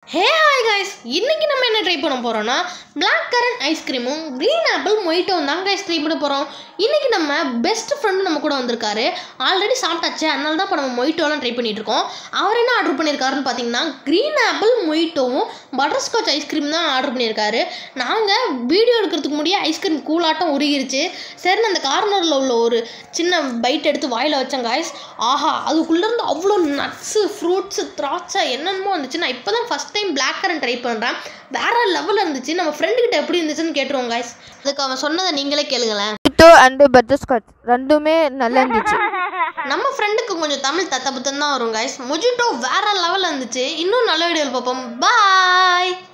hey hi guys இன்னைக்கு நம்ம என்ன ட்ரை பண்ண போறோம்னா Black கரண்ட் ஐஸ்கிரீமும் க்ரீன் ஆப்பிள் மொய்ட்டோவும் தான் guys ட்ரை பண்ண போகிறோம் இன்னைக்கு நம்ம பெஸ்ட் ஃப்ரெண்டு நம்ம கூட வந்திருக்காரு ஆல்ரெடி சாப்பிட்டாச்சு அதனால தான் இப்போ நம்ம மொய்ட்டோலாம் ட்ரை பண்ணிட்டு இருக்கோம் அவர் என்ன ஆர்டர் பண்ணியிருக்காருன்னு பார்த்தீங்கன்னா க்ரீன் ஆப்பிள் மொய்ட்டோவும் பட்டர்ஸ்காட்ச் ஐஸ்கிரீம் தான் ஆர்டர் பண்ணியிருக்காரு நாங்கள் வீடியோ எடுக்கிறதுக்கு முடிய ஐஸ்கிரீம் கூலாட்டம் உருகிருச்சு சரி அந்த கார்னரில் உள்ள ஒரு சின்ன பைட் எடுத்து வாயில் வச்சேன் காய்ஸ் ஆஹா அதுக்குள்ளேருந்து அவ்வளோ நட்ஸு ஃப்ரூட்ஸு திராட்சை என்னென்னமோ வந்துச்சு நான் இப்போ தான் first time black currant try பண்ணுறேன் வேற லெவலில் இருந்துச்சு நம்ம ஃப்ரெண்டுக்கிட்ட எப்படி இருந்துச்சுன்னு கேட்டுருவோம் காய்ஸ் அதுக்கு அவன் சொன்னதை நீங்களே கேளுங்களேன் மொஜிட்டோ அண்டு பட்டர்ஸ்காட்ச் ரெண்டுமே நல்லா இருந்துச்சு நம்ம ஃப்ரெண்டுக்கு கொஞ்சம் தமிழ் தத்த புத்தம் தான் வரும் காய்ஸ் மொஜிட்டோ வேற லெவலில் இருந்துச்சு இன்னும் நல்ல வீடியோவில் பார்ப்போம் பாய்